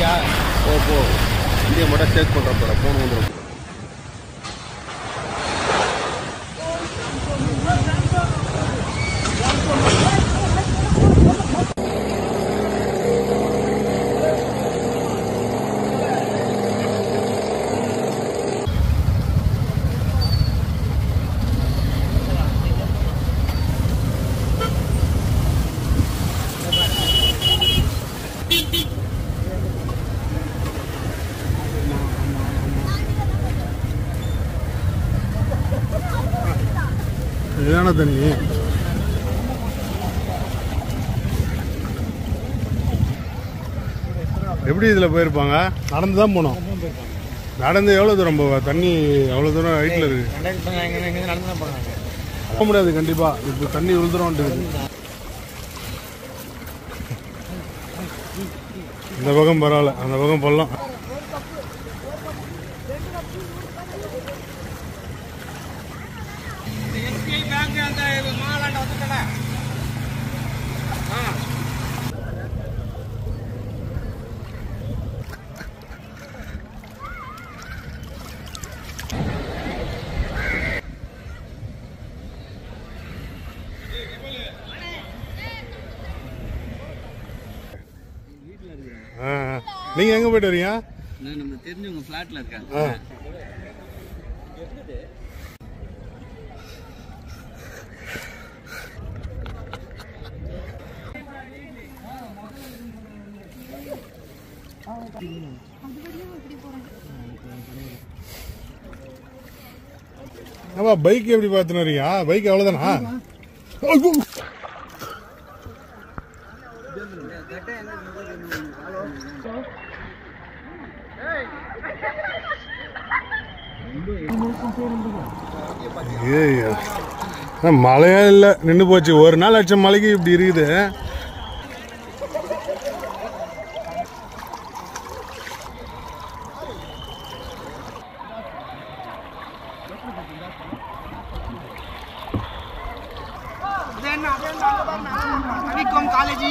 போறியா போ போ இந்தியா மட்டும் ஸ்டேட் பண்ணுற போல ஃபோன் வந்துடும் இதுதானே தண்ணி எப்படி இதில் போயிருப்பாங்க நடந்து தான் போனோம் நடந்து எவ்வளோ தூரம் போவா தண்ணி எவ்வளோ தூரம் ஹைட்டில் இருக்கு இங்கே நடந்து தான் போனாங்க போக முடியாது கண்டிப்பாக இப்போ தண்ணி விழுந்துரும் இந்த பக்கம் பரவாயில்ல அந்த பக்கம் பள்ளம் எஸ்பிஐ பேங்க் அந்த மாலாண்ட வந்துட்டல ஆ நீங்கள் எங்கே போயிட்டு வரீங்க நான் நம்ம தெரிஞ்சவங்க ஃப்ளாட்ல இருக்காங்க ஆ ஆமா பைக் எப்படி பார்த்துன்னு வரீங்க பைக் அவ்வளோதானா ஐயோ! ஐயையோ. ஆ, மழையே இல்லை நின்று போச்சு ஒரு நாள் அடிச்ச மழைக்கு இப்படி இருக்குது பிகாம் காலேஜ்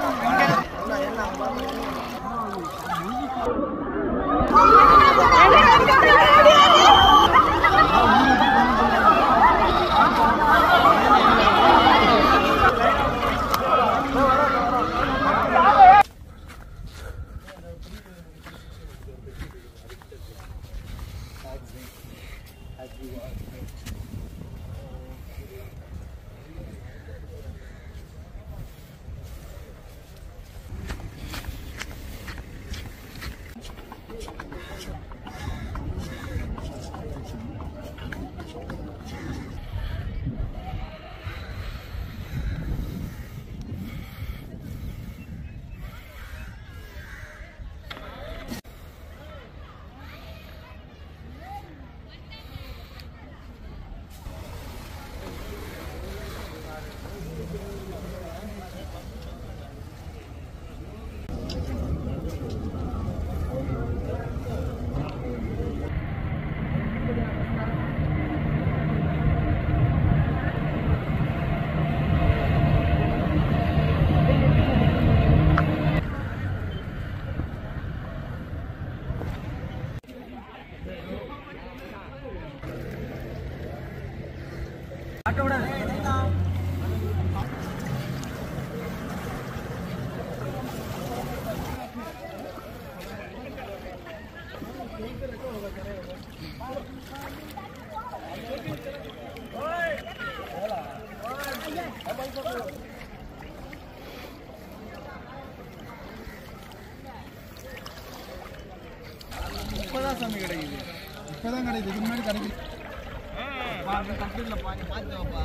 இப்பதான் சாமி கிடைக்குது இப்பதான் கிடைக்குது இதுக்கு முன்னாடி கிடைக்கல கம்ப்யூட்டர்ல பாருங்க பார்த்து வாப்பா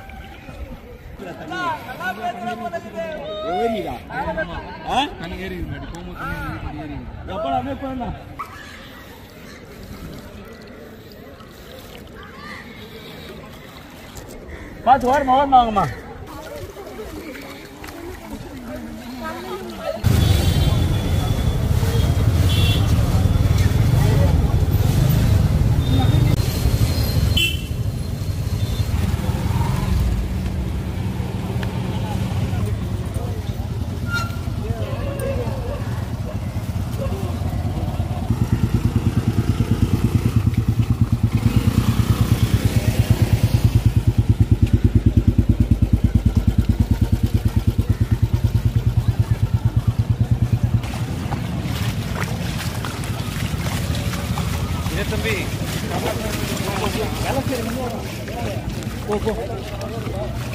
தண்ணி ஏறி முன்னாடி போகும்போது தண்ணி ஏறி ஏறி பார்த்து ஓரமா ஓரமா வாங்கம்மா தம்பி